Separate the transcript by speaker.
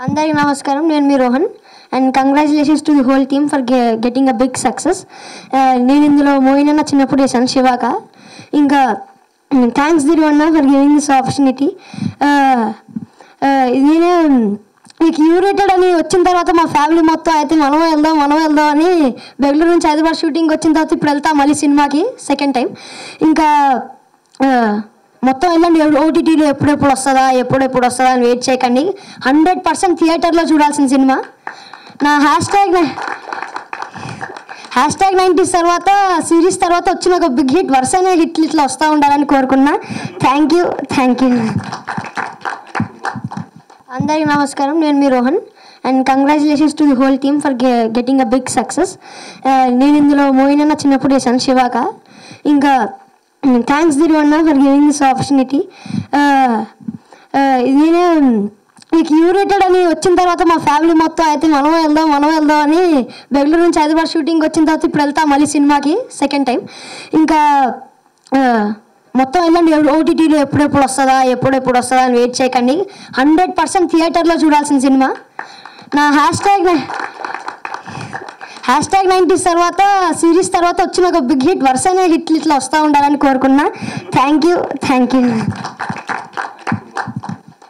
Speaker 1: అందరికీ నమస్కారం నేను మీ Rohan and congratulations to the whole team for getting a big success నేను ఇందులో మోయిన్ అన్న చిన్నప్పుడు చేశాను శివాక ఇంకా థ్యాంక్స్ దిరు అన్న ఫర్ గివింగ్ దిస్ ఆపర్చునిటీ నేను ఈ క్యూరేటెడ్ అని వచ్చిన తర్వాత మా ఫ్యామిలీ మొత్తం అయితే మనం వెళ్దాం మనం వెళ్దాం అని బెంగళూరు నుంచి హైదరాబాద్ షూటింగ్ వచ్చిన తర్వాత ఇప్పుడు వెళ్తాం మళ్ళీ సినిమాకి సెకండ్ టైం ఇంకా ఆ, మొత్తం వెళ్ళండి ఓటీటీలో ఎప్పుడెప్పుడు వస్తుందా ఎప్పుడెప్పుడు వస్తుందా అని వెయిట్ చేయకండి హండ్రెడ్ పర్సెంట్ థియేటర్లో చూడాల్సిన సినిమా నా hashtag hashtag nineties తర్వాత సిరీస్ తర్వాత వచ్చిన ఒక బిగ్ హిట్ వరుసనే హిట్లు ఇట్లా వస్తూ ఉండాలని కోరుకున్నా థ్యాంక్ యూ థ్యాంక్ యూ అందరికీ నమస్కారం నేను మీ Rohan and congratulations to the whole team for getting a big success నేను ఇందులో మోయిన్ అన్న చిన్నప్పుడు చేశాను శివాక ఇంకా థ్యాంక్స్ దిరు అన్న ఫర్ గివింగ్ దిస్ ఆపర్చునిటీ నేను ఈ క్యూరేటెడ్ అని వచ్చిన తర్వాత మా ఫ్యామిలీ మొత్తం అయితే మనం వెళ్దాం మనం వెళ్దాం అని బెంగళూరు నుంచి హైదరాబాద్ షూటింగ్ వచ్చిన తర్వాత ఇప్పుడు వెళ్తాం మళ్ళీ సినిమాకి సెకండ్ టైం ఇంకా ఆ, మొత్తం వెళ్ళండి ఓటీటీలో ఎప్పుడెప్పుడు వస్తుందా ఎప్పుడెప్పుడు వస్తుందా అని వెయిట్ చేయకండి హండ్రెడ్ పర్సెంట్ థియేటర్లో చూడాల్సిన సినిమా నా hashtag hashtag nineties తర్వాత సిరీస్ తర్వాత వచ్చిన ఒక బిగ్ హిట్ వరుసనే హిట్లు ఇట్లా వస్తూ ఉండాలని కోరుకున్నా థ్యాంక్ యూ థ్యాంక్ యూ